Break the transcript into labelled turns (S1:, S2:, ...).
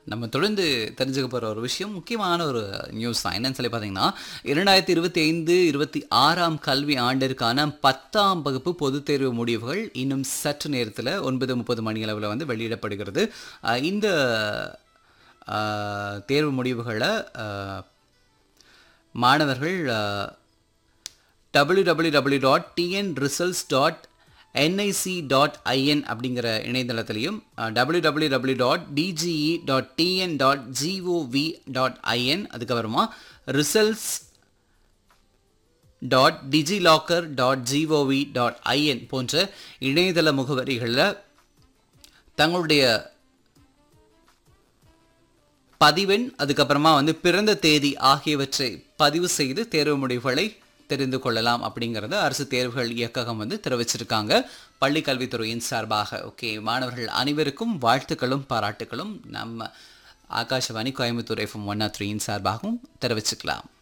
S1: நம்ம தொடர்ந்து தெரிஞ்சுக்க போகிற ஒரு விஷயம் முக்கியமான ஒரு நியூஸ் தான் என்னன்னு சொல்லி பார்த்தீங்கன்னா இரண்டாயிரத்தி இருபத்தி ஐந்து இருபத்தி ஆறாம் கல்வி ஆண்டிற்கான பத்தாம் வகுப்பு பொதுத் தேர்வு முடிவுகள் இன்னும் சற்று நேரத்தில் ஒன்பது முப்பது மணி அளவில் வந்து வெளியிடப்படுகிறது அஹ் இந்த அஹ், தேர்வு முடிவுகளை அஹ், மாணவர்கள் W W W dot TN results dot NIC dot IN அப்படிங்கிற இணையதளத்திலையும் W W W dot DGE dot TN dot GOV dot IN அதுக்கப்புறமா results dot DigiLocker dot GOV dot IN போன்ற இணையதள முகவரிகளில் தங்களுடைய பதிவெண் அதுக்கப்புறமா வந்து பிறந்த தேதி ஆகியவற்றை பதிவு செய்து தேர்வு முடிவுகளை தெரிந்து கொள்ளலாம் அப்படிங்கிறத அரசு தேர்வுகள் இயக்ககம் வந்து தெரிவிச்சிருக்காங்க பள்ளி கல்வித்துறையின் சார்பாக ஓகே மாணவர்கள் அனைவருக்கும் வாழ்த்துக்களும் பாராட்டுகளும் நம்ம ஆகாஷவாணி கோயம்புத்தூர் எஃப்எம் ஒன் த்ரீயின் சார்பாகவும் தெரிவிச்சுக்கலாம்